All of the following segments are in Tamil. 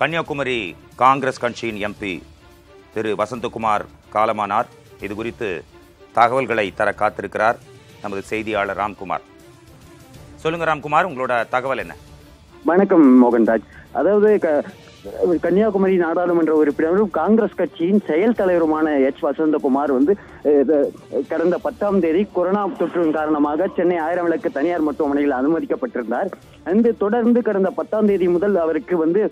கன்னியாகுமரி காங்கிரஸ் கட்சியின் எம்பி திரு வசந்தகுமார் காலமானார் இது குறித்து தகவல்களை தர காத்திருக்கிறார் நமது செய்தியாளர் ராம்குமார் சொல்லுங்க ராம்குமார் உங்களோட தகவல் என்ன வணக்கம் மோகன்ராஜ் அதாவது க- கன்னியாகுமரி நாடாளுமன்ற உறுப்பினரும் காங்கிரஸ் கட்சியின் செயல் தலைவருமான எச் வசந்தகுமார் வந்து அஹ், இது, கடந்த பத்தாம் தேதி கொரோனா தொற்றின் காரணமாக சென்னை ஆயிரம் விளக்கு தனியார் மருத்துவமனையில் அனுமதிக்கப்பட்டிருந்தார் அந்த தொடர்ந்து கடந்த பத்தாம் தேதி முதல் அவருக்கு வந்து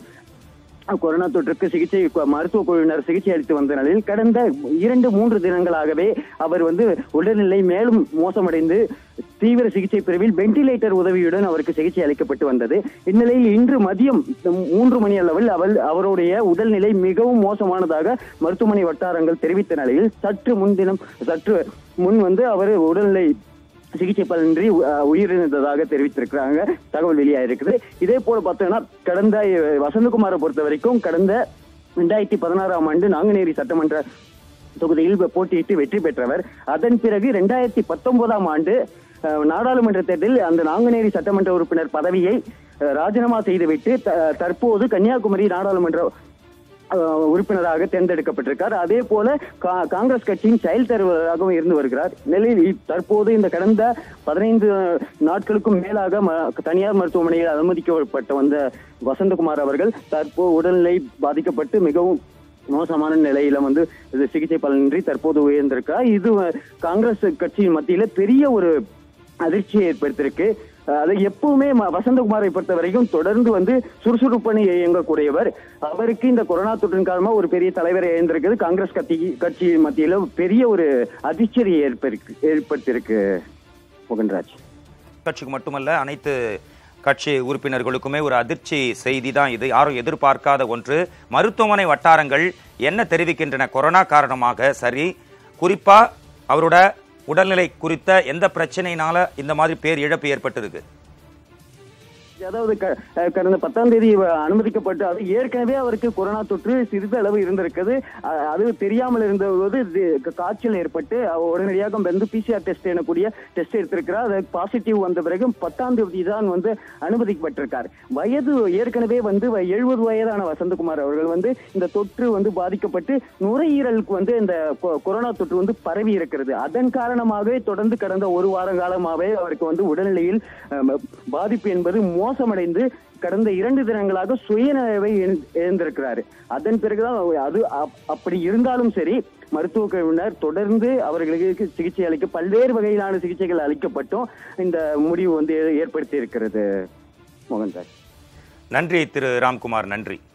கொரோனா தொற்றுக்கு சிகிச்சை மருத்துவ குழுவினர் சிகிச்சை அளித்து வந்த நிலையில் கடந்த இரண்டு மூன்று தினங்களாகவே அவர் வந்து உடல்நிலை மேலும் மோசமடைந்து தீவிர சிகிச்சை பிரிவில் வென்டிலேட்டர் உதவியுடன் அவருக்கு சிகிச்சை அளிக்கப்பட்டு வந்தது இந்நிலையில் இன்று மதியம் மூன்று மணி அளவில் அவர் அவருடைய உடல்நிலை மிகவும் மோசமானதாக மருத்துவமனை வட்டாரங்கள் தெரிவித்த நிலையில் சற்று முன்தினம் சற்று முன் வந்து அவர் உடல்நிலை சிகிச்சை பலனின்றி அஹ், உயிரிழந்ததாக தெரிவித்திருக்கிறாங்க தகவல் வெளியாயிருக்குது இதே போல பார்த்தோம்னா கடந்த அஹ், வசந்தகுமாரை பொறுத்த வரைக்கும் கடந்த ரெண்டாயிரத்தி பதினாறாம் ஆண்டு நாங்குநேரி சட்டமன்ற தொகுதியில் போட்டியிட்டு வெற்றி பெற்றவர் அதன் பிறகு ரெண்டாயிரத்தி பத்தொன்பதாம் ஆண்டு அஹ், நாடாளுமன்ற தேர்தலில் அந்த நாங்குநேரி சட்டமன்ற உறுப்பினர் பதவியை அஹ், ராஜினாமா செய்துவிட்டு த- தற்போது கன்னியாகுமரி நாடாளுமன்ற அஹ், உறுப்பினராக தேர்ந்தெடுக்கப்பட்டிருக்கார் அதே போல கா- காங்கிரஸ் கட்சியின் செயல் தலைவராகவும் இருந்து வருகிறார் நிலையில் இப்- தற்போது இந்த கடந்த பதினைந்து நாட்களுக்கும் மேலாக ம- தனியார் மருத்துவமனையில் அனுமதிக்கப்பட்ட வந்த வசந்தகுமார் அவர்கள் தற்போது உடல்நிலை பாதிக்கப்பட்டு மிகவும் மோசமான நிலையில வந்து இது சிகிச்சை பலனின்றி தற்போது உயர்ந்திருக்கார் இது அஹ், காங்கிரஸ் கட்சியின் மத்தியில பெரிய ஒரு அதிர்ச்சியை ஏற்படுத்தியிருக்கு அஹ் அது எப்பவுமே ம- வசந்தகுமாரை பொறுத்த வரைக்கும் தொடர்ந்து வந்து சுறுசுறுப்பணி இயங்கக்கூடியவர் அவருக்கு இந்த கொரோனா தொற்றின் காரணமா ஒரு பெரிய தலைவரை இழந்திருக்குது காங்கிரஸ் கட்சி கட்சி மத்தியில பெரிய ஒரு அதிர்ச்சியை ஏற்படுத்தி ஏற்படுத்தியிருக்கு மோகன்ராஜ் கட்சிக்கு மட்டுமல்ல அனைத்து கட்சி உறுப்பினர்களுக்குமே ஒரு அதிர்ச்சி செய்தி தான் இது யாரும் எதிர்பார்க்காத ஒன்று மருத்துவமனை வட்டாரங்கள் என்ன தெரிவிக்கின்றன கொரோனா காரணமாக சரி குறிப்பா அவரோட உடல்நிலை குறித்த எந்த பிரச்சனையினால இந்த மாதிரி பேர் இழப்பு ஏற்பட்டிருக்கு அதாவது க- அஹ் கடந்த பத்தாம் தேதி இவர் அனுமதிக்கப்பட்டு அது ஏற்கனவே அவருக்கு கொரோனா தொற்று சிறிதளவு இருந்திருக்குது அஹ் அது தெரியாமல் இருந்தபோது இது க- காய்ச்சல் ஏற்பட்டு அவர் உடனடியாக வந்து பிசிஆர் டெஸ்ட் எனக்கூடிய டெஸ்ட் எடுத்திருக்கிறார் அது பாசிட்டிவ் வந்த பிறகு பத்தாம் தேதி தான் வந்து அனுமதிக்கப்பட்டிருக்கார் வயது ஏற்கனவே வந்து வ- எழுபது வயதான வசந்தகுமார் அவர்கள் வந்து இந்த தொற்று வந்து பாதிக்கப்பட்டு நுரையீரலுக்கு வந்து இந்த கொ- கொரோனா தொற்று வந்து பரவி இருக்கிறது அதன் காரணமாகவே தொடர்ந்து கடந்த ஒரு வார காலமாகவே அவருக்கு வந்து உடல்நிலையில் அஹ், பாதிப்பு என்பது மோசமடைந்து கடந்த இரண்டு தினங்களாக சுயநினைவை இழந்- இழந்திருக்கிறாரு அதன் பிறகுதான் அவர் அது அப்- அப்படி இருந்தாலும் சரி மருத்துவ குழுவினர் தொடர்ந்து அவர்களுக்கு சிகிச்சை அளிக்க பல்வேறு வகையிலான சிகிச்சைகள் அளிக்கப்பட்டும் இந்த முடிவு வந்து ஏற்படுத்தி இருக்கிறது மோகன் சார் நன்றி திரு ராம்குமார் நன்றி